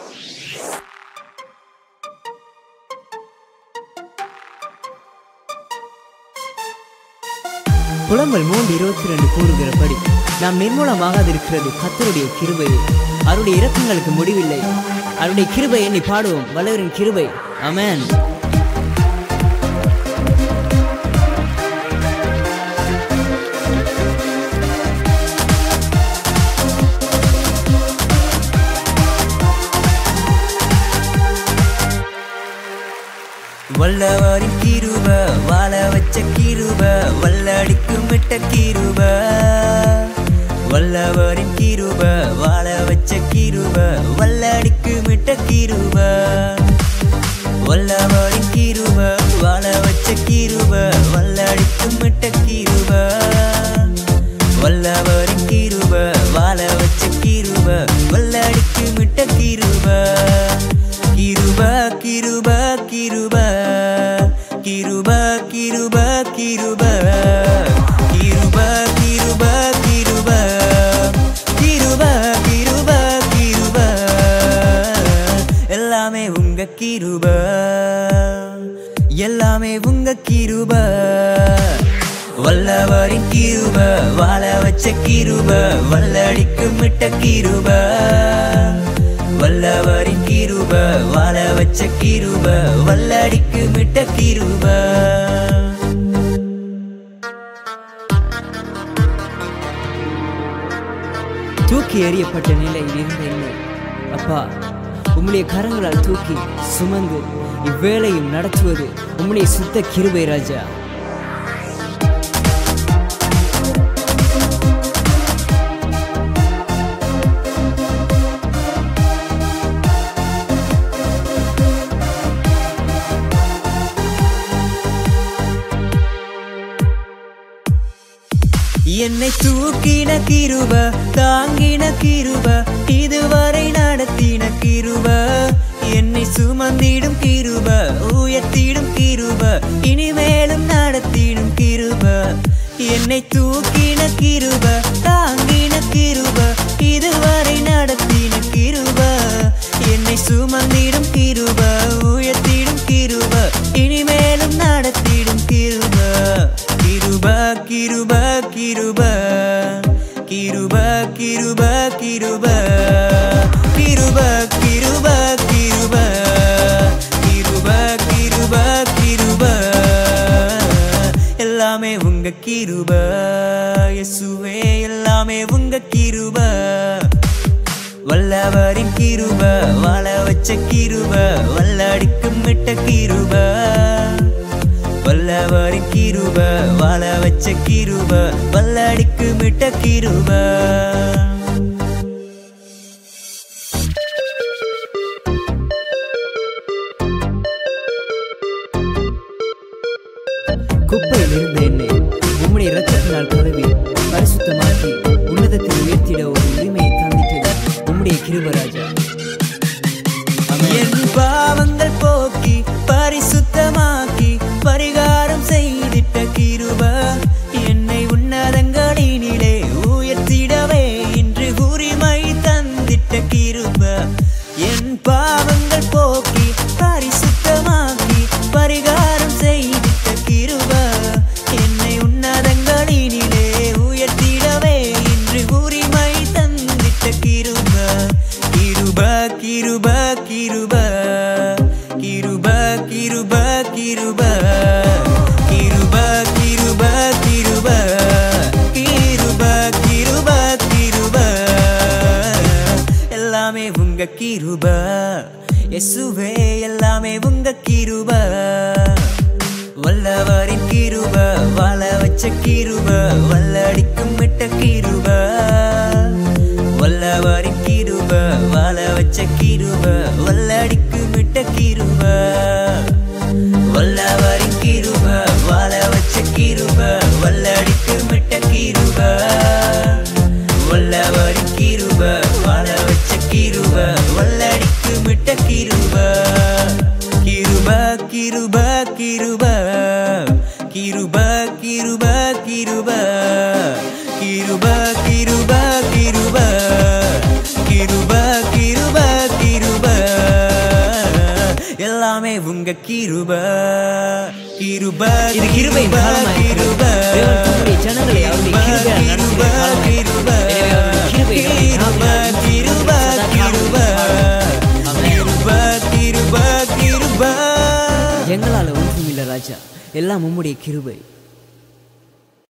புலம்பல் மூன்று இருபத்தி ரெண்டு கூறுகிறபடி நாம் நிர்மூலமாகாதிருக்கிறது கத்தருடைய கிருபையே அவருடைய இரக்கங்களுக்கு முடிவில்லை அவருடைய கிருபை எண்ணி பாடுவோம் வல்லவரின் கிருபை அமேன் வல்லவரின் கிருப வாழ வச்ச கிருப வல்லடிக்கும் விட்ட கிருப வல்லவரின் கிருப வாழ வச்ச கிருப வல்லடிக்கும் விட்ட கிருப வல்லவரின் கிருப வாழ வச்ச கிருப வல்லடிக்கும் விட்ட கிருப வல்லவரின் கிருப வாழ வச்ச கிருப வல்லடிக்கும் விட்ட கிருப கிருப கிருப கிருப கிருப கிருப கிருப கிருப கிருப கிருப கிருப கிருப கிருப எல்லாமே உங்க கிருப எல்லாமே உங்க கிருப வல்லவரின் கிருப வாழ வச்ச கிருப வல்லடிக்கும் விட்ட கிருப வல்லவரின் கிருப வாழ வச்ச கிருப வல்லடிக்கு மிட்ட கிருப தூக்கி எறியப்பட்ட நிலையில் இருந்த என்னை அப்பா உம்முடைய கரங்களால் தூக்கி சுமந்து இவ்வேளையும் நடத்துவது உம்முடைய சுத்த கிருபை ராஜா என்னை தூக்கின கிருப தாங்கின கிருப இதுவரை நடத்தின கிருப என்னை சுமந்திடும் கிருப உயர்த்திடும் கிருப இனிமேலும் நடத்திடும் கிருப என்னை தூக்கின கிருப தாங்கின கிருப இதுவரை நடத்தின கிருப என்னை சுமந்திடும் கிருப உயர்த்திடும் கிருப இனிமேலும் நடத்திடும் கிருப கிருப கிருப கிருப கிருப கிருப கிருப கிருப கிருப கிருப கிருப கிருப கிருப எல்லாமே உங்க கிருப இயேசுவே எல்லாமே உங்க கிருப வல்லவரின் கிருப வாழ வச்ச கிருப வல்லடிக்கும் விட்ட கிருப வல்லவரின் கிருப வாழ வச்ச கிருப வல்லடிக்கு மிட்ட கிருப குப்பையில் இருந்த என்னை உம்முடைய இரத்தத்தினால் கழுவி பரிசுத்தமாக்கி உன்னதத்தில் உயர்த்திட ஒரு உரிமையை தந்திட்டது உம்முடைய கிருபராஜா என் பாவங்கள் போக்கி பரிசுத்தமாக்கி பரிகாரம் செய்திட்ட கிருப என்னை உன்னதங்களினிலே உயர்த்திடவே இன்று உரிமை தந்திட்ட கிருப என் பாவங்கள் போக்கி பரிசுத்தமாக்கி பரிகாரம் செய்திட்ட கிருப என்னை உன்னதங்களினிலே உயர்த்திடவே இன்று உரிமை தந்திட்ட கிருப கிருப கிருப கிருப கிருப கிருப கிருப கிருப கிருப கிருப கிருப கிருப கிருப எல்லாமே உங்க கிருப இயேசுவே எல்லாமே உங்க கிருப வல்லவரின் கிருப வாழ வச்ச கிருப வல்லடிக்கும் விட்ட கிருப வல்லவரின் கிருப வாழ வச்ச கிருப வல்லடிக்கு விட்ட கிருப வல்லவரின் கிருப வாழ வச்ச கிருப வல்லடிக்கு விட்ட கிருப வல்லவரின் கிருப வாழ வச்ச கிருப வல்லடிக்கு விட்ட கிருப கிருப கிருப கிருப கிருப கிருப கிருப கிருப கிருப கிருப கிருப கிருப கிருப எங்க கிருப கிருப இது கிருபையின் காலமாயிருக்கிறது. தேவன் தம்முடைய ஜனங்களை அவருடைய கிருபையால் நடத்துகிற காலமாயிருக்கிறது. எனவே அவருடைய கிருபை நம்முடைய நாவினால் கிருப கிருப கிருப கிருப கிருப எங்களால ஒன்றுமில்ல ராஜா எல்லாம் உம்முடைய கிருபை